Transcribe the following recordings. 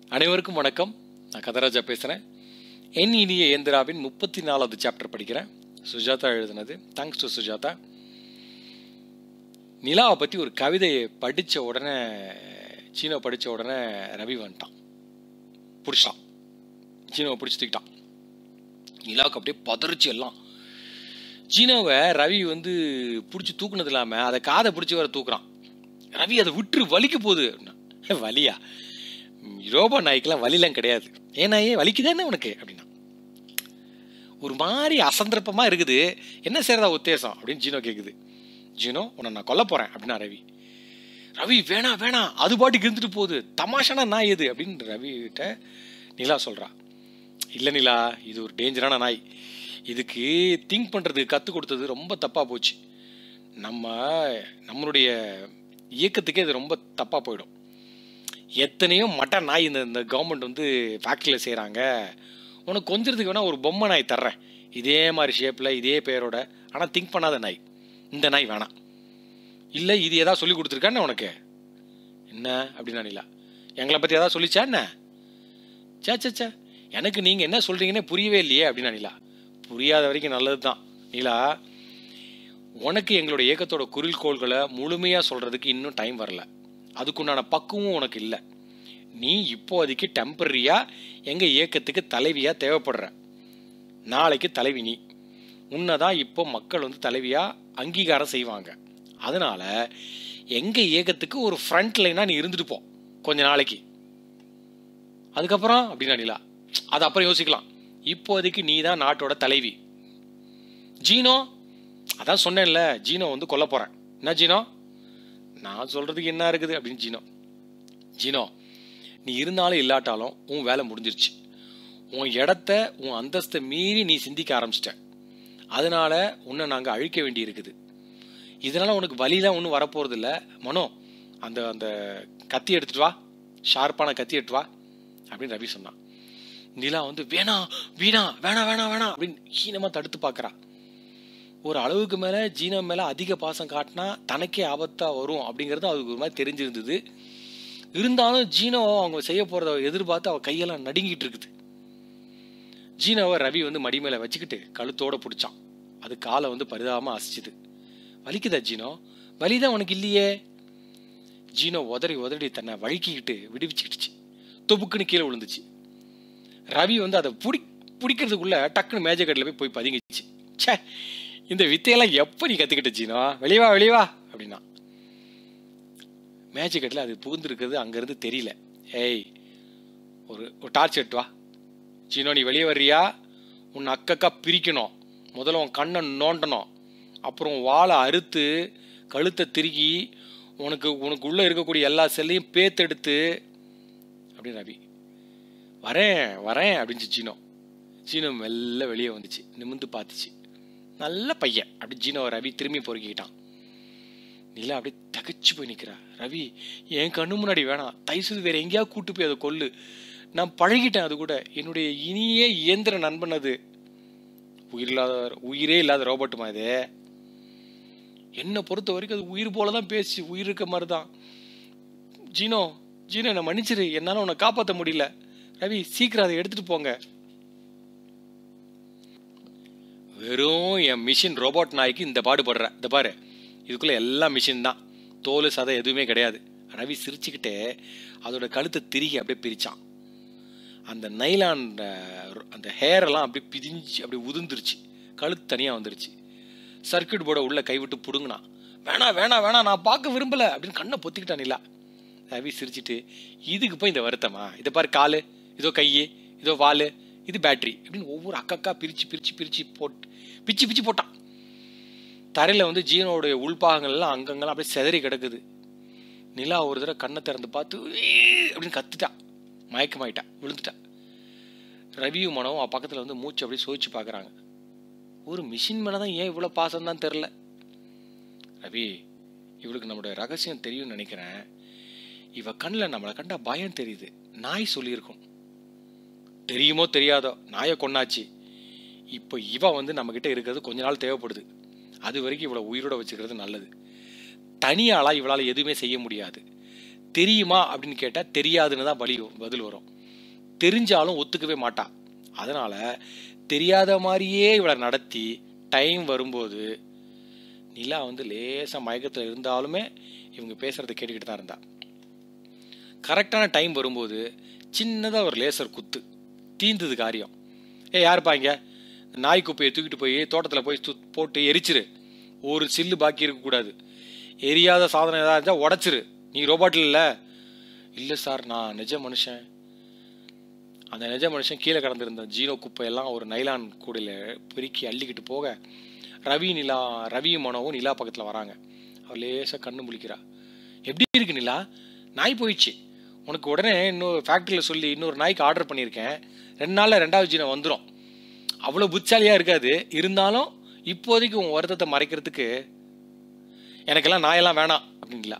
அனைவருக்கும் வணக்கம் நான் கதராஜா பேசுகிறேன் என் இனிய இயந்திராவின் முப்பத்தி நாலாவது சாப்டர் படிக்கிறேன் சுஜாதா எழுதுனது தேங்க்ஸ் டு சுஜாதா நிலாவை பற்றி ஒரு கவிதையை படித்த உடனே சீனோ படித்த உடனே ரவி வந்துட்டான் பிடிச்சான் சீனோவை பிடிச்சிக்கிட்டான் நிலாவுக்கு அப்படியே பதறிச்சு எல்லாம் ஜீனோவை ரவி வந்து பிடிச்சி தூக்குனது இல்லாமல் அதை காதை பிடிச்சி வர தூக்குறான் ரவி அதை விட்டுரு வலிக்க போகுது அப்படின்னா. வலியா ம், ரோபோ நாய்க்கெல்லாம் வலிலாம் கிடையாது ஏன் நாயே வலிக்குதானே உனக்கு அப்படின்னா ஒரு மாதிரி அசந்தர்ப்பமாக இருக்குது என்ன செய்யறதா உத்தேசம் அப்படின்னு ஜீனோ கேட்குது ஜீனோ உன்னை நான் கொல்ல போகிறேன் அப்படின்னா ரவி ரவி வேணாம் வேணாம் அது பாட்டுக்கு இருந்துட்டு போகுது தமாஷான நாய் எது அப்படின்னு ரவி கிட்ட நிலா சொல்கிறா இல்லை நிலா இது ஒரு டேஞ்சரான நாய் இதுக்கு திங்க் பண்ணுறதுக்கு கற்றுக் கொடுத்தது ரொம்ப தப்பாக போச்சு நம்ம நம்மளுடைய இயக்கத்துக்கே இது ரொம்ப தப்பாக போயிடும் எத்தனையோ மட்ட நாய் இந்த இந்த கவர்மெண்ட் வந்து ஃபேக்ட்ரியில் செய்கிறாங்க உனக்கு கொஞ்சத்துக்கு வேணால் ஒரு பொம்மை நாய் தர்றேன் இதே மாதிரி ஷேப்பில் இதே பேரோட ஆனால் திங்க் பண்ணாத நாய் இந்த நாய் வேணாம் இல்லை இது எதாவது சொல்லி கொடுத்துருக்கான்னு உனக்கு என்ன அப்படின்னா நிலா எங்களை பற்றி எதாவது சொல்லிச்சா என்ன சே சே சே எனக்கு நீங்கள் என்ன சொல்கிறீங்கன்னே புரியவே இல்லையே அப்படின்னா நிலா புரியாத வரைக்கும் நல்லது தான் நிலா உனக்கு எங்களோட இயக்கத்தோட குறிக்கோள்களை முழுமையாக சொல்கிறதுக்கு இன்னும் டைம் வரல அதுக்குண்டான பக்குவம் உனக்கு இல்லை நீ இப்போதைக்கு டெம்பரரியாக எங்கள் இயக்கத்துக்கு தலைவியாக தேவைப்படுற நாளைக்கு தலைவி நீ உன்னை தான் இப்போ மக்கள் வந்து தலைவியாக அங்கீகாரம் செய்வாங்க அதனால் எங்கள் இயக்கத்துக்கு ஒரு ஃப்ரண்ட் லைனாக நீ இருந்துட்டு போ கொஞ்ச நாளைக்கு அதுக்கப்புறம் அப்படின்னா நிலா அது அப்புறம் யோசிக்கலாம் இப்போதைக்கு நீ தான் நாட்டோட தலைவி ஜீனோ அதான் சொன்னேன்ல ஜீனோ வந்து கொல்ல போகிறேன் என்ன ஜீனோ நான் சொல்கிறதுக்கு என்ன இருக்குது அப்படின்னு ஜீனோ ஜீனோ நீ இருந்தாலும் இல்லாட்டாலும் உன் வேலை முடிஞ்சிருச்சு உன் இடத்த உன் அந்தஸ்தை மீறி நீ சிந்திக்க ஆரம்பிச்சிட்ட அதனால உன்னை நாங்கள் அழிக்க வேண்டி இருக்குது இதனால உனக்கு வழிலாம் ஒன்றும் வரப்போகிறது இல்லை மனோ அந்த அந்த கத்தி எடுத்துட்டு வா ஷார்ப்பான கத்தி எடுத்து வா அப்படின்னு ரவி சொன்னான் நிலா வந்து வேணாம் வீணா வேணாம் வேணாம் வேணாம் அப்படின்னு ஹீனமாக தடுத்து பார்க்குறா ஒரு அளவுக்கு மேலே ஜீனா மேலே அதிக பாசம் காட்டினா தனக்கே ஆபத்தாக வரும் அப்படிங்கிறது அவருக்கு ஒரு மாதிரி தெரிஞ்சிருந்தது இருந்தாலும் ஜீனோவை அவங்க செய்ய போகிறத எதிர்பார்த்து அவள் கையெல்லாம் நடுங்கிட்டு இருக்குது ஜீனோவை ரவி வந்து மடி மேலே வச்சுக்கிட்டு கழுத்தோட பிடிச்சான் அது காலை வந்து பரிதாபமாக அசைச்சுது வலிக்குதா ஜீனோ வலிதான் உனக்கு இல்லையே ஜீனோ உதறி உதறி தன்னை வழுக்கிக்கிட்டு விடுவிச்சுக்கிட்டுச்சு தொப்புக்குன்னு கீழே விழுந்துச்சு ரவி வந்து அதை பிடி பிடிக்கிறதுக்குள்ள டக்குன்னு மேஜக்கட்டில் போய் போய் பதுங்கிச்சு ச்சே இந்த வித்தையெல்லாம் எப்போ நீ கற்றுக்கிட்ட ஜீனோ வெளியவா வெளியவா அப்படின்னா மேஜக்கட்டில் அது புகுந்துருக்கிறது அங்கேருந்து தெரியல ஏய் ஒரு ஒரு டார்ச் எட்டு வா ஜீனோ நீ வெளியே வர்றியா உன்னை அக்கக்கா பிரிக்கணும் முதல்ல உன் கண்ணை நோண்டணும் அப்புறம் வாழை அறுத்து கழுத்தை திருகி உனக்கு உனக்கு உள்ளே இருக்கக்கூடிய எல்லா செல்லையும் பேத்தெடுத்து அப்படின்னு ரவி வரேன் வரேன் அப்படின்னு சீனோ சீனோ மெல்ல வெளியே வந்துச்சு நிமிந்து பார்த்துச்சு நல்ல பையன் அப்படி ஜீனோ ரவி திரும்பி பொறுக்கிக்கிட்டான் நிலா அப்படியே தகச்சு போய் நிற்கிறா ரவி என் கண்ணு முன்னாடி வேணாம் தயவுசெய்து வேற எங்கேயாவது கூட்டு போய் அதை கொல்லு நான் பழகிட்டேன் அது கூட என்னுடைய இனிய இயந்திர நண்பன் அது உயிரில்லாத உயிரே இல்லாத ரோபோட்டுமா இது என்னை பொறுத்த வரைக்கும் அது உயிர் போல தான் பேசி உயிர் இருக்க மாதிரி தான் ஜீனோ ஜீனோ என்னை மன்னிச்சிரு என்னால் உன்னை காப்பாற்ற முடியல ரவி சீக்கிரம் அதை எடுத்துட்டு போங்க வெறும் என் மிஷின் ரோபோட் நாய்க்கு இந்த பாடுபடுற இந்த பாரு இதுக்குள்ள எல்லாம் மிஷின் தான் தோல் சதை எதுவுமே கிடையாது ரவி சிரிச்சுக்கிட்டே அதோட கழுத்தை திருகி அப்படியே பிரிச்சான் அந்த நைலான் அந்த ஹேர் எல்லாம் அப்படியே பிதிஞ்சு அப்படியே உதிர்ந்துருச்சு கழுத்து தனியாக வந்துருச்சு சர்க்கியூட் போர்டை உள்ள கைவிட்டு பிடுங்கினான் வேணாம் வேணாம் வேணாம் நான் பார்க்க விரும்பல அப்படின்னு கண்ணை பொத்திக்கிட்டான் நிலா ரவி சிரிச்சிட்டு இதுக்கு போய் இந்த வருத்தமா இதை பாரு காலு இதோ கை இதோ வால் இது பேட்டரி அப்படின்னு ஒவ்வொரு அக்கக்கா பிரித்து பிரித்து பிரித்து போட்டு பிச்சு பிச்சு போட்டான் தரையில் வந்து ஜீனோடைய உள்பாகங்கள் எல்லாம் அங்கங்கெல்லாம் அப்படியே செதறி கிடக்குது நிலா ஒரு தடவை கண்ணை திறந்து பார்த்து "உய்" அப்படின்னு கத்துட்டா மயக்கமாயிட்டா விழுந்துட்டா ரவியும் மனவும் அவ பக்கத்தில் வந்து மூச்சு அப்படியே சோதிச்சு பார்க்குறாங்க ஒரு மிஷின் மேலே தான் ஏன் இவ்வளோ பாசம் தான் தெரில ரவி இவளுக்கு நம்மளுடைய ரகசியம் தெரியும்னு நினைக்கிறேன் இவ கண்ணில் நம்மளை கண்டா பயம் தெரியுது நாய் சொல்லியிருக்கும் தெரியுமோ தெரியாதோ நாயை கொன்னாச்சு இப்போ இவ வந்து நம்மக்கிட்ட இருக்கிறது கொஞ்ச நாள் தேவைப்படுது அது வரைக்கும் இவளை உயிரோட வச்சுக்கிறது நல்லது தனியாளா இவளால் எதுவுமே செய்ய முடியாது தெரியுமா அப்படின்னு கேட்டால் தெரியாதுன்னு தான் பலி பதில் வரும் தெரிஞ்சாலும் ஒத்துக்கவே மாட்டா அதனால தெரியாத மாதிரியே இவளை நடத்தி டைம் வரும்போது நிலா வந்து லேசாக மயக்கத்தில் இருந்தாலுமே இவங்க பேசுகிறத கேட்டுக்கிட்டு தான் இருந்தா கரெக்டான டைம் வரும்போது சின்னதாக ஒரு லேசர் குத்து தீந்தது காரியம் ஏ யாருப்பா இங்க நாய் குப்பையை தூக்கிட்டு போய் தோட்டத்தில் போய் சுத் போட்டு எரிச்சிரு ஒரு சில்லு பாக்கி இருக்கக்கூடாது எரியாத சாதனம் ஏதாவது இருந்தால் உடச்சிரு நீ ரோபாட்டில் இல்லை இல்லை சார் நான் நிஜ மனுஷன் அந்த நிஜ மனுஷன் கீழே கடந்திருந்த ஜீனோ குப்பையெல்லாம் ஒரு நைலான் கூடையில் பெருக்கி அள்ளிக்கிட்டு போக ரவி நிலா ரவி மனோவும் நிலா பக்கத்தில் வராங்க அவள் லேசாக கண்ணு முழிக்கிறா எப்படி இருக்கு நிலா நாய் போயிடுச்சு உனக்கு உடனே இன்னொரு ஃபேக்ட்ரியில் சொல்லி இன்னொரு நாய்க்கு ஆர்டர் பண்ணியிருக்கேன் ரெண்டு நாளில் ரெண்டாவது ஜீனை வந்துடும் அவ்வளோ புத்தாலியாக இருக்காது இருந்தாலும் இப்போதைக்கு உன் வருத்தத்தை மறைக்கிறதுக்கு எனக்கெல்லாம் நாயெல்லாம் வேணாம் அப்படிங்களா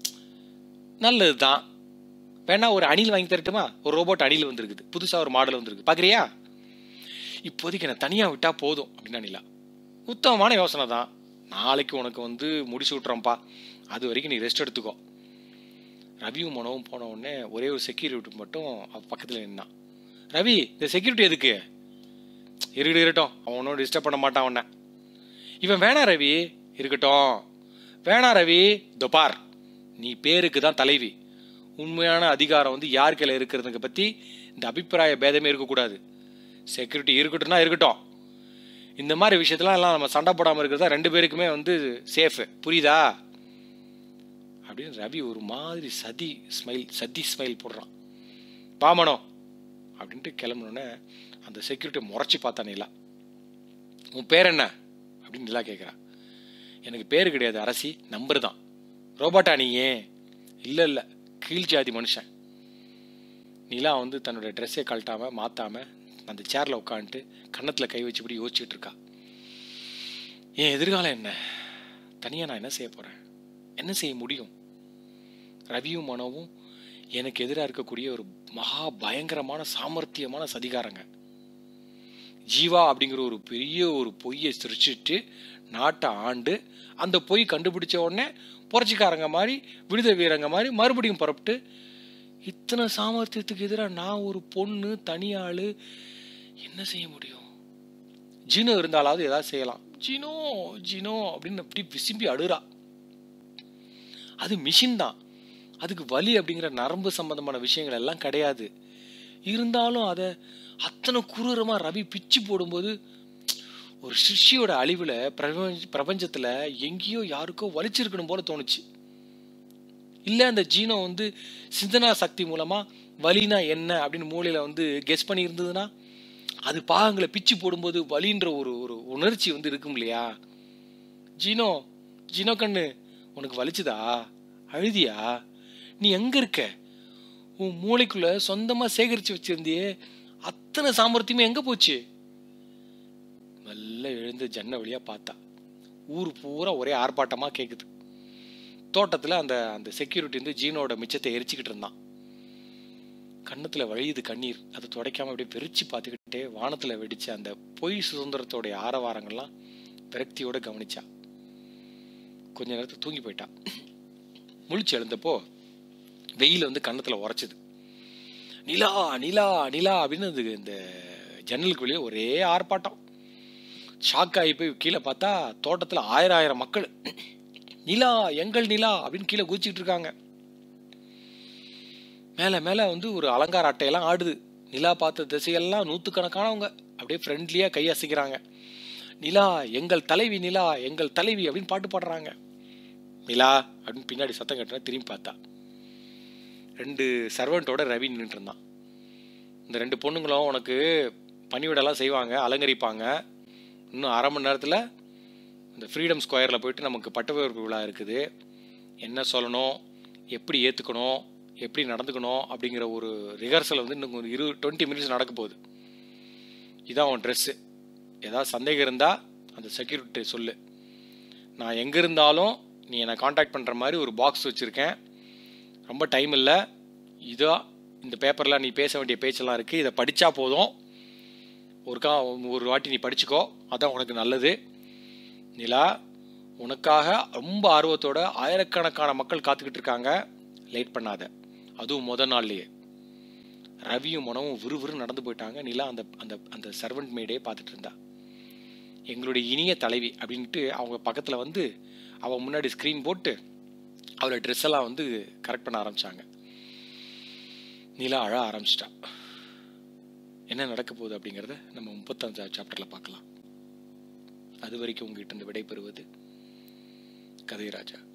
நல்லது தான் வேணா ஒரு அணில் வாங்கி தரட்டுமா ஒரு ரோபோட் அணில் வந்திருக்குது புதுசாக ஒரு மாடல் வந்திருக்கு பார்க்குறியா இப்போதைக்கு என்னை தனியாக விட்டால் போதும் அப்படின்னா நிலா உத்தமமான யோசனை தான் நாளைக்கு உனக்கு வந்து முடிச்சு விட்றோம்ப்பா அது வரைக்கும் நீ ரெஸ்ட் எடுத்துக்கோ ரவியும் மனோவும் போன உடனே ஒரே ஒரு செக்யூரிட்டி மட்டும் அவ பக்கத்தில் நின்னான் ரவி இந்த செக்யூரிட்டி எதுக்கு இருக்கட்டும் இருக்கட்டும் அவன் ஒன்றும் டிஸ்டர்ப் பண்ண மாட்டான் அவனை இவன் வேணா ரவி இருக்கட்டும் வேணா ரவி தொபார் நீ பேருக்கு தான் தலைவி உண்மையான அதிகாரம் வந்து யார் கையில் இருக்கிறதுங்க பற்றி இந்த அபிப்பிராய பேதமே இருக்கக்கூடாது செக்யூரிட்டி இருக்கட்டும்னா இருக்கட்டும் இந்த மாதிரி விஷயத்தெல்லாம் எல்லாம் நம்ம சண்டை போடாமல் இருக்கிறதா ரெண்டு பேருக்குமே வந்து சேஃபு புரியுதா அப்படின்னு ரவி ஒரு மாதிரி சதி ஸ்மைல் சதி ஸ்மைல் போடுறான் பாமனோ அப்படின்ட்டு கிளம்புனோடனே அந்த செக்யூரிட்டி முறைச்சி பார்த்தா நிலா உன் பேர் என்ன அப்படின்னு நிலா கேட்குறா எனக்கு பேர் கிடையாது அரசி நம்பர் தான் ரோபாட்டா நீ ஏன் இல்லை இல்லை கீழ் ஜாதி மனுஷன் நிலா வந்து தன்னோட ட்ரெஸ்ஸை கழட்டாம மாத்தாம அந்த சேரில் உட்காந்துட்டு கன்னத்தில் கை வச்சுப்படி யோசிச்சுட்டு இருக்கா என் எதிர்காலம் என்ன தனியாக நான் என்ன செய்ய போகிறேன் என்ன செய்ய முடியும் ரவியும் மனோவும் எனக்கு எதிராக இருக்கக்கூடிய ஒரு மகா பயங்கரமான சாமர்த்தியமான சதிகாரங்க ஜீவா அப்படிங்கிற ஒரு பெரிய ஒரு பொய்யை சிரிச்சிட்டு நாட்டை ஆண்டு அந்த பொய் கண்டுபிடிச்ச உடனே புரட்சிக்காரங்க மாதிரி விடுத வீரங்க மாதிரி மறுபடியும் புறப்பட்டு இத்தனை சாமர்த்தியத்துக்கு எதிராக நான் ஒரு பொண்ணு தனியாள் என்ன செய்ய முடியும் ஜீனோ இருந்தாலாவது ஏதாவது செய்யலாம் ஜீனோ ஜீனோ அப்படின்னு அப்படி விசும்பி அழுறா அது மிஷின் தான் அதுக்கு வலி அப்படிங்கிற நரம்பு சம்பந்தமான விஷயங்கள் எல்லாம் கிடையாது இருந்தாலும் அதை அத்தனை குரூரமாக ரவி பிச்சு போடும்போது ஒரு சிஷ்யோட அழிவில் பிரபஞ்ச பிரபஞ்சத்தில் எங்கேயோ யாருக்கோ வலிச்சிருக்கணும் போல தோணுச்சு இல்லை அந்த ஜீனோ வந்து சிந்தனா சக்தி மூலமாக வலினா என்ன அப்படின்னு மூளையில் வந்து கெஸ் பண்ணி இருந்ததுன்னா அது பாகங்களை பிச்சு போடும்போது வலின்ற ஒரு ஒரு உணர்ச்சி வந்து இருக்கும் இல்லையா ஜீனோ ஜீனோ கண்ணு உனக்கு வலிச்சுதா அழுதியா நீ எங்க இருக்க உன் மூளைக்குள்ள சொந்தமா சேகரிச்சு வச்சிருந்தியே அத்தனை சாமர்த்தியமே எங்க போச்சு மெல்ல எழுந்து ஜன்ன வழியா பார்த்தா ஊர் பூரா ஒரே ஆர்ப்பாட்டமா கேக்குது தோட்டத்துல அந்த அந்த செக்யூரிட்டி வந்து ஜீனோட மிச்சத்தை எரிச்சுக்கிட்டு இருந்தான் கன்னத்துல வழியுது கண்ணீர் அதை துடைக்காம அப்படியே வெறிச்சு பார்த்துக்கிட்டே வானத்துல வெடிச்ச அந்த பொய் சுதந்திரத்தோடைய ஆரவாரங்கள்லாம் விரக்தியோட கவனிச்சா கொஞ்ச நேரத்துக்கு தூங்கி போயிட்டா முழிச்சு எழுந்தப்போ வெயில் வந்து கன்னத்துல உரைச்சுது நிலா நிலா நிலா அப்படின்னு அது இந்த ஜன்னலுக்கு வெளியே ஒரே ஆர்ப்பாட்டம் ஷாக் ஆகி போய் கீழே பார்த்தா தோட்டத்தில் ஆயிரம் ஆயிரம் மக்கள் நிலா எங்கள் நிலா அப்படின்னு கீழே குதிச்சிட்டு இருக்காங்க மேலே மேலே வந்து ஒரு அலங்கார அட்டையெல்லாம் ஆடுது நிலா பார்த்த திசையெல்லாம் நூற்றுக்கணக்கானவங்க அப்படியே ஃப்ரெண்ட்லியாக கையசைக்கிறாங்க நிலா எங்கள் தலைவி நிலா எங்கள் தலைவி அப்படின்னு பாட்டு பாடுறாங்க நிலா அப்படின்னு பின்னாடி சத்தம் கட்டினா திரும்பி பார்த்தா ரெண்டு சர்வெண்ட்டோட ரவி நின்றுட்டு இருந்தான் இந்த ரெண்டு பொண்ணுங்களும் உனக்கு பணிவிடெல்லாம் செய்வாங்க அலங்கரிப்பாங்க இன்னும் அரை மணி நேரத்தில் இந்த ஃப்ரீடம் ஸ்கொயரில் போயிட்டு நமக்கு பட்டவேற்பு விழா இருக்குது என்ன சொல்லணும் எப்படி ஏற்றுக்கணும் எப்படி நடந்துக்கணும் அப்படிங்கிற ஒரு ரிஹர்சல் வந்து இன்னும் ஒரு இரு டுவெண்ட்டி மினிட்ஸ் நடக்க போகுது இதான் உன் ட்ரெஸ்ஸு ஏதாவது சந்தேகம் இருந்தால் அந்த செக்யூரிட்டி சொல்லு நான் எங்கே இருந்தாலும் நீ என்னை காண்டாக்ட் பண்ணுற மாதிரி ஒரு பாக்ஸ் வச்சுருக்கேன் ரொம்ப டைம் இல்லை இதோ இந்த பேப்பரில் நீ பேச வேண்டிய பேச்செல்லாம் இருக்குது இதை படித்தா போதும் ஒருக்கா ஒரு வாட்டி நீ படிச்சுக்கோ அதான் உனக்கு நல்லது நிலா உனக்காக ரொம்ப ஆர்வத்தோட ஆயிரக்கணக்கான மக்கள் காத்துக்கிட்டு இருக்காங்க லேட் பண்ணாத அதுவும் முத நாள்லயே ரவியும் மனமும் விறுவிறு நடந்து போயிட்டாங்க நிலா அந்த அந்த அந்த சர்வெண்ட் மேடே பார்த்துட்டு இருந்தா எங்களுடைய இனிய தலைவி அப்படின்ட்டு அவங்க பக்கத்தில் வந்து அவள் முன்னாடி ஸ்க்ரீன் போட்டு அவளோட ட்ரெஸ் எல்லாம் வந்து கரெக்ட் பண்ண ஆரம்பிச்சாங்க நிலா அழ ஆரம்பிச்சிட்டா என்ன நடக்க போகுது அப்படிங்கிறத நம்ம முப்பத்தஞ்சாவது சாப்டரில் பார்க்கலாம் அது வரைக்கும் உங்ககிட்ட இருந்து விடைபெறுவது கதை ராஜா